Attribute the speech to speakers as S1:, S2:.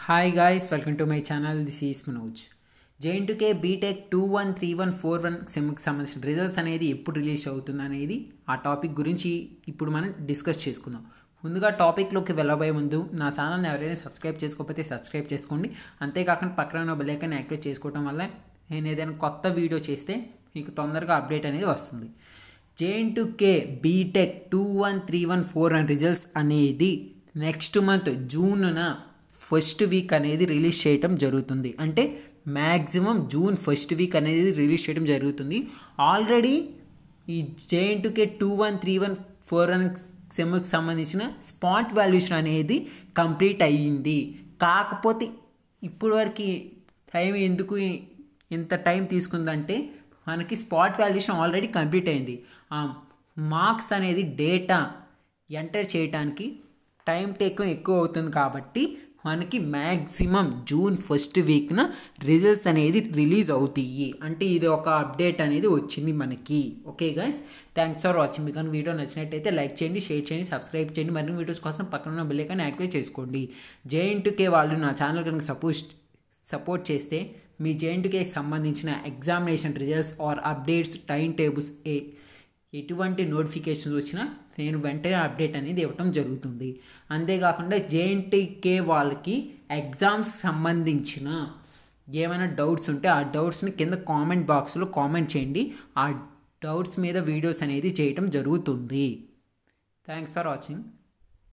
S1: hi guys welcome to my channel this is Manoj JNTUK BTech two one three one four one సెమ్కి సంబంధించిన results అనేది ఎప్పుడు release అవుతుంది అనేది ఆ టాపిక్ గురించి ఇప్పుడు మనం డిస్కస్ చేసుకుందాం ముందుగా టాపిక్లోకి వెళ్ళబోయే ముందు నా ఛానల్ని ఎవరైనా సబ్స్క్రైబ్ చేసుకోకపోతే సబ్స్క్రైబ్ చేసుకోండి అంతేకాకుండా పక్కన ఉన్న బెల్ ఐకాన్ యాక్టివేట్ చేసుకోవడం వల్ల నేను ఏదైనా కొత్త వీడియో చేస్తే మీకు తొందరగా అప్డేట్ అనేది వస్తుంది JNTUK BTech two one three one four one results అనేది నెక్స్ట్ మంత్ జూన్న ఫస్ట్ వీక్ అనేది రిలీజ్ చేయటం జరుగుతుంది అంటే మ్యాక్సిమం జూన్ ఫస్ట్ వీక్ అనేది రిలీజ్ చేయడం జరుగుతుంది ఆల్రెడీ ఈ JNTUK two one three one four one సెమ్కి సంబంధించిన స్పాట్ వాల్యుయేషన్ అనేది కంప్లీట్ అయ్యింది కాకపోతే ఇప్పటి వరకు టైం ఎందుకు ఇంత టైం తీసుకుందంటే మనకి స్పాట్ వాల్యుయేషన్ ఆల్రెడీ కంప్లీట్ అయింది ఆ మార్క్స్ అనేది డేటా ఎంటర్ చేయడానికి టైం టేక్ ఎక్కువ అవుతుంది కాబట్టి మనకి మ్యాక్సిమం జూన్ ఫస్ట్ వీక్న రిజల్ట్స్ అనేది రిలీజ్ అవుతాయి అంటే ఇది ఒక అప్డేట్ అనేది వచ్చింది మనకి okay guys thanks for watching మీకు కానీ వీడియో నచ్చినట్టయితే లైక్ చేయండి షేర్ చేయండి సబ్స్క్రైబ్ చేయండి మరిన్ని వీడియోస్ కోసం పక్కన ఉన్న బెల్ ఐకాన్ యాక్టివేట్ చేసుకోండి జేఎన్టుకే వాళ్ళు నా ఛానల్ కనుక సపోజ్ సపోర్ట్ చేస్తే మీ జేఎన్టుకే సంబంధించిన examination results or updates time tables ఏ ఎటువంటి నోటిఫికేషన్స్ వచ్చినా నేను వెంటనే అప్డేట్ అనేది ఇవ్వటం జరుగుతుంది అంతేకాకుండా జేఎన్టీకే వాళ్ళకి ఎగ్జామ్స్ సంబంధించిన ఏమైనా డౌట్స్ ఉంటే ఆ డౌట్స్ని కింద కామెంట్ బాక్స్లో కామెంట్ చేయండి ఆ డౌట్స్ మీద వీడియోస్ అనేది చేయటం జరుగుతుంది థ్యాంక్స్ ఫర్ వాచింగ్